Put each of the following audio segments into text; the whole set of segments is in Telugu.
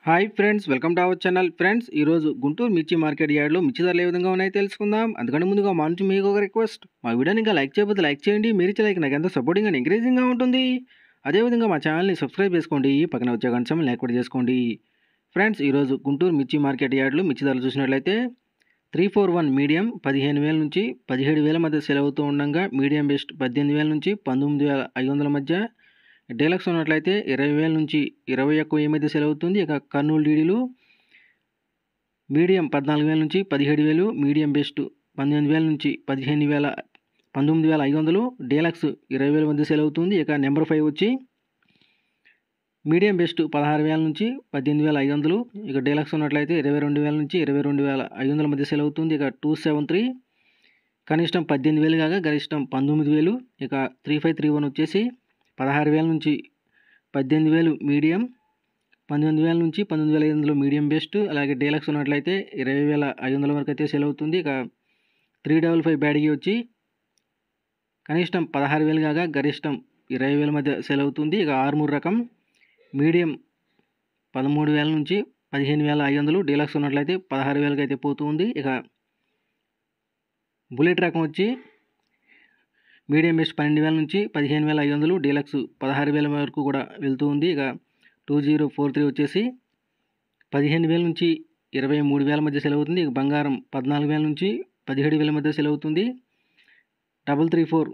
hi friends welcome to our channel friends ఈరోజు గుంటూరు మిర్చి మార్కెట్ యార్డ్లో మిర్చి ధరలు ఏ విధంగా ఉన్నాయో తెలుసుకుందాం అందుకంటే ముందుగా మా నుంచి మీకు ఒక రిక్వెస్ట్ మా వీడియోని ఇంకా లైక్ చేయకపోతే లైక్ చేయండి మీరు ఇచ్చే లైక్ నాకు ఎంతో సపోర్టింగ్ అండ్ ఎంకరేజింగ్గా ఉంటుంది అదేవిధంగా మా ఛానల్ని సబ్స్క్రైబ్ చేసుకోండి పక్కన వచ్చే గంట సమయం లైక్ కూడా చేసుకోండి ఫ్రెండ్స్ ఈరోజు గుంటూరు మిర్చి మార్కెట్ యార్డ్లో మిర్చి ధరలు చూసినట్లయితే త్రీ ఫోర్ వన్ మీడియం పదిహేను వేల నుంచి పదిహేడు వేల మధ్య సెల్ అవుతూ ఉండగా మీడియం బెస్ట్ పద్దెనిమిది వేల నుంచి పంతొమ్మిది వేల ఐదు వందల మధ్య డీలక్స్ ఉన్నట్లయితే ఇరవై వేల నుంచి ఇరవై ఒక్క వెయ్యి మధ్య సెల్ అవుతుంది ఇక కర్నూలు డీడీలు మీడియం పద్నాలుగు వేల నుంచి పదిహేడు వేలు మీడియం బెస్ట్ పంతొమ్మిది వేల నుంచి పదిహేను వేల పంతొమ్మిది వేల ఐదు వందలు డీలక్స్ ఇరవై వేల మధ్య సెల్ అవుతుంది ఇక నెంబర్ ఫైవ్ వచ్చి మీడియం బెస్ట్ పదహారు వేల నుంచి పద్దెనిమిది వేల ఐదు వందలు ఇక డీలక్స్ ఉన్నట్లయితే ఇరవై రెండు వేల నుంచి ఇరవై రెండు వేల ఐదు వందల మధ్య సెల్ అవుతుంది ఇక టూ సెవెన్ త్రీ కనిష్టం పద్దెనిమిది వేలు కాగా గరిష్టం పంతొమ్మిది వేలు ఇక త్రీ ఫైవ్ త్రీ వన్ వచ్చేసి పదహారు వేల నుంచి పద్దెనిమిది వేలు మీడియం పంతొమ్మిది వేల నుంచి పంతొమ్మిది వేల ఐదు వందలు మీడియం బెస్ట్ అలాగే డీలక్స్ ఉన్నట్లయితే ఇరవై వేల ఐదు వందల వరకు అయితే సెల్ అవుతుంది ఇక త్రీ డబల్ ఫైవ్ బ్యాడ్కి వచ్చి కనిష్టం పదహారు వేలు కాగా గరిష్టం ఇరవై వేల మధ్య సెల్ అవుతుంది ఇక ఆరుమూరు రకం మీడియం పదమూడు వేల నుంచి పదిహేను వేల ఐదు వందలు డీలక్స్ ఉన్నట్లయితే పదహారు వేలకి అయితే పోతుంది ఇక బుల్లెట్ రకం వచ్చి మీడియం బెస్ట్ పన్నెండు వేల నుంచి పదిహేను వేల ఐదు వందలు డీలక్స్ పదహారు వేల వరకు కూడా వెళ్తూ ఉంది ఇక టూ జీరో ఫోర్ త్రీ వచ్చేసి పదిహేను వేల నుంచి ఇరవై మూడు వేల మధ్య సెల్ అవుతుంది ఇక బంగారం పద్నాలుగు వేల నుంచి పదిహేడు వేల మధ్య సెల్ అవుతుంది డబల్ త్రీ ఫోర్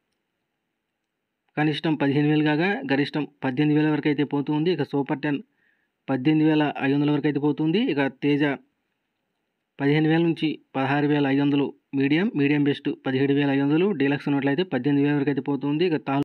కనిష్టం పదిహేను వేలు కాగా గరిష్టం పద్దెనిమిది వేల వరకు అయితే పోతుంది ఇక సూపర్ టెన్ పద్దెనిమిది వేల ఐదు వందల వరకు అయితే పోతుంది ఇక తేజ పదిహేను వేల నుంచి పదహారు వేల ఐదు వందలు మీడియం మీడియం బెస్ట్ పదిహేడు వేల ఐదు వందలు డీలక్స్ ఉన్నట్లయితే పద్దెనిమిది వేల వరకు అయితే పోతుంది ఇక తాల్